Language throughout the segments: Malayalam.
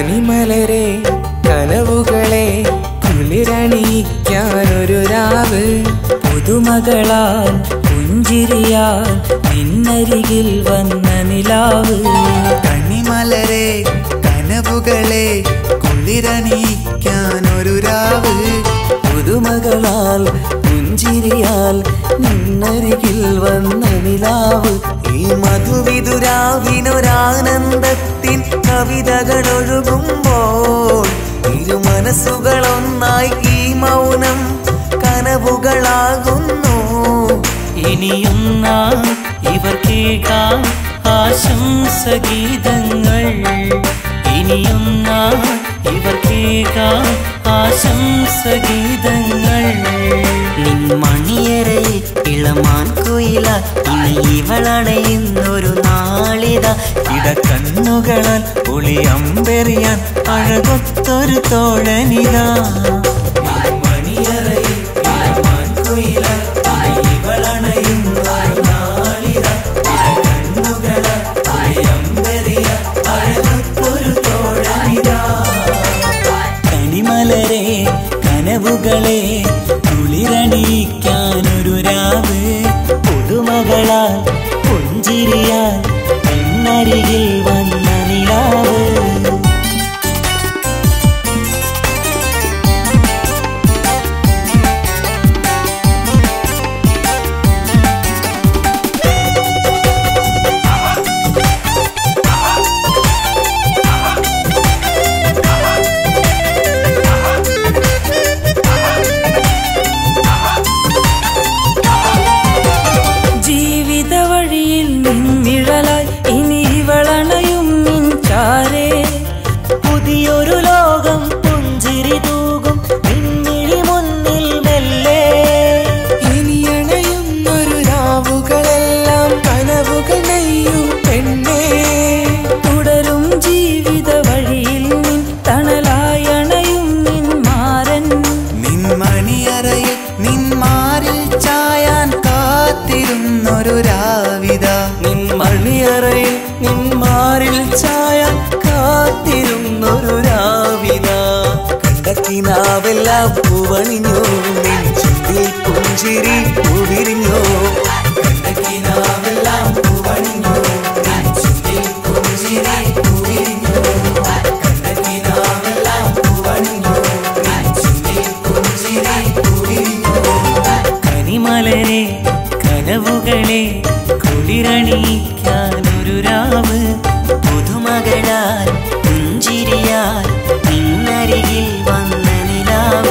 കണിമലരെ കനവുകളെ കുളിരണിയിക്കാനൊരു രാവ് പുതുമകളാൽ പുഞ്ചിരിയാൽ നിന്നരികിൽ വന്ന നിലാവ് കണിമലരെ കനവുകളെ കുളിരണിയിക്കാനൊരു രാവ് പുതുമകളാൽ പുഞ്ചിരിയാൽ നിന്നരികിൽ വന്ന നിലാവ് ഈ മധുവിതുരാവിനൊരാനന്ദത്തിൻ കവിതകൾ ഒഴുകുമ്പോൾ ഇരു മനസ്സുകളൊന്നായി ഈ മൗനം കനവുകളാകുന്നു ഇനിയും നാം ഇവർ കേൾക്കാം ആശംസഗീതങ്ങൾ ഇനിയും നാം ഇവർ കേൾക്കാം ആശംസഗീതങ്ങൾ നിൻമണിയരെ ഇളമാൻ കുയില ഇനി ഇവളണയുന്നൊരു നാളിത ഇടക്കണ്ണുകളാൽ ഒളിയമ്പെറിയാൻ അഴകൊത്തൊരു തോഴനിതാ മണിയറയിൽ ഇളമാൻ കുയില ഇനി ഇവളണയുന്നൊരു നാളിത കണ്ണുകളാൽ ഒളിയമ്പെറിയ അഴകൊത്തൊരു തോഴനിതാ കനിമലരെ കനവുകളെ കുളിരണിയിക്കാനൊരു രാവ് പുതുമകളാൽ പുഞ്ചിരിയാൽ പിന്നരികിൽ വന്ന നിലാവ് ജീവിത വഴിയിൽ നിന്നിഴലായി ഇനി ഇവളണയും നിൻ ചാരേ പുതിയൊരു ലോകം പുഞ്ചിരി തൂകും പിന്നിഴി മുന്നിൽ മെല്ലെ ഇനിയണയുന്നൊരു രാവുകളെല്ലാം കനവുകൾ നെയ്യും പെണ്ണേ തുടരും ജീവിത വഴിയിൽ നിൻ തണലായി അണയും നിൻ മാരൻ നിൻ മണിയറയിൽ നിൻ മാറിൽ ചായാൻ കാത്തിരുന്നൊരു രാവിത നിൻ മണിയറയിൽ നിൻ മാറിൽ ചായ കാത്തിരുന്നൊരു രാവിത കണ്ടക്കിനാവെല്ലാം പൂവണിഞ്ഞു നിൻ ചുണ്ടിൽ പുഞ്ചിരി പൂവിരിഞ്ഞു കണ്ടക്കിനാവെല്ലാം പൂവണിഞ്ഞു നിൻ ചുണ്ടിൽ പുഞ്ചിരി പൂവിരിഞ്ഞു കണ്ടക്കിനാവെല്ലാം പൂവണിഞ്ഞു നിൻ ചുണ്ടിൽ പുഞ്ചിരി പൂവിരിഞ്ഞു കനിമലരെ കനവുകളെ കുളിരണിക്കാനൊരു രാവ് പുതുമകളാൽ പുഞ്ചിരിയാൽ നിന്നരികിൽ വന്ന നിലാവ്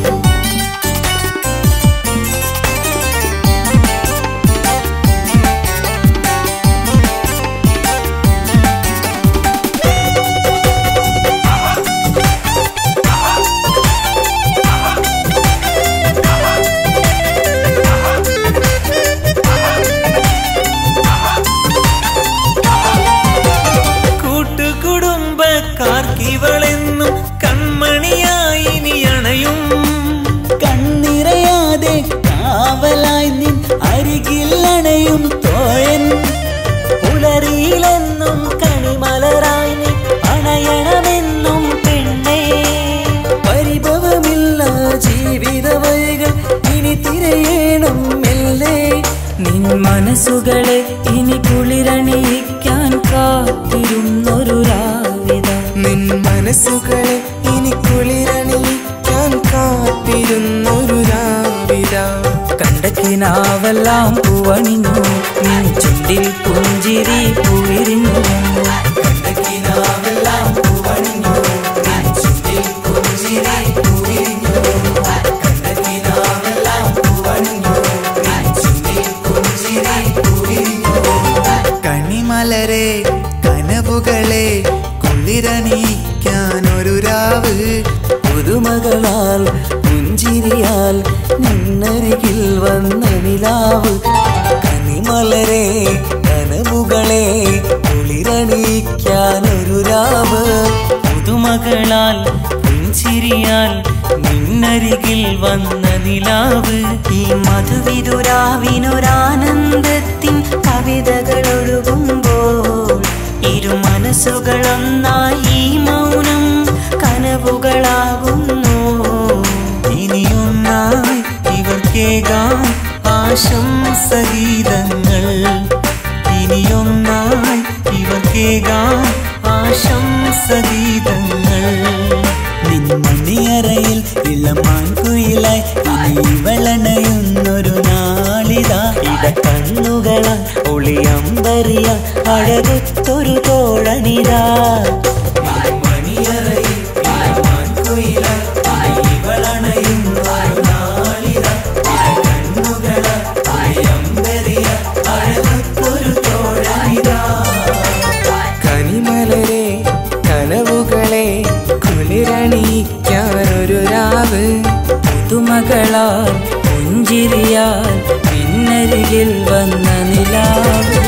കൂട്ടുകുടുംബക്കാർക്കിവളെന്നും കൺമണിയായി നീ അണയും കണ്ണിറയാതെ കാവലായി നിൻ അരികിൽ അണയും തോയൻ പുലരിയിലെന്നും കണിമലരായി നീ അണയണമെന്നും പെണ്ണേ പരിഭവമില്ല ജീവിത വഴികൾ ഇനി തിരയണം മെല്ലെ നിൻ മനസ്സുകളെ ഇനി കുളിരണിയിക്കാൻ കാത്തിരുന്നൊരു രാവിത നിൻ മനസ്സുകളെ ഇനി കുളിരണിയിക്കാൻ കാത്തിരുന്നൊരു രാവിത കണ്ടക്കിനാവെല്ലാം പൂവണിഞ്ഞു നീ ചുണ്ടിൽ പുഞ്ചിരി പൂവിരിഞ്ഞു കണ്ടക്കിനാവെല്ലാം പൂവണിഞ്ഞു നീ ചുണ്ടിൽ പുഞ്ചിരി പൂവിരിഞ്ഞു കണ്ടക്കിനാവെല്ലാം പൂവണിഞ്ഞു നീ ചുണ്ടിൽ പുഞ്ചിരി പൂവിരിഞ്ഞു കണിമലരെ കനവുകളെ കുളിരണിയിക്കാനൊരു രാവ് പുതുമകളാൽ പുഞ്ചിരിയാൽ നിന്നരികിൽ വന്ന നിലാവ് കനിമലരെ കനവുകളെ കുളിരണിക്കാനൊരു രാവ് പുതുമകളാൽ പുഞ്ചിരിയാൽ നിന്നരികിൽ വന്ന നിലാവ് ഈ മധുവിതുരാവിനൊരാനന്ദത്തിൻ കവിതകൾ ഒഴുകുമ്പോൾ ഇരു മനസ്സുകളൊന്നായി ഈ മൗനം കനവുകളാകുന്നു ഇനിയൊന്നായി ഇവർക്കേകാം ആശംസഗീതങ്ങൾ ഇനിയൊന്നായി ഇവർക്കേകാം ആശംസഗീതങ്ങൾ നിൻ മണിയറയിൽ ഇളമാൻകുയിലായി ഇനി ഇവളണയുന്നൊരു നാളിതാ ഇടക്കണ്ണുകളാൽ ഒളിയമ്പറിയ അഴകുത്തൊരു തോഴനിതാ മണിയറയിൽ ഇളമാൻകുയിലായി ഇനി ഇവളണയുന്നൊരു നാളിതാ കണ്ണുകളാൽ അയമ്പെറിയ അഴകൊത്തൊരു തോഴനിതാ കനിമലരെ കനവുകളെ കുളിരണിയിക്കാനൊരു രാവ് പുതുമകളാൽ പുഞ്ചിരിയാൽ പിന്നരികിൽ വന്ന നിലാവ്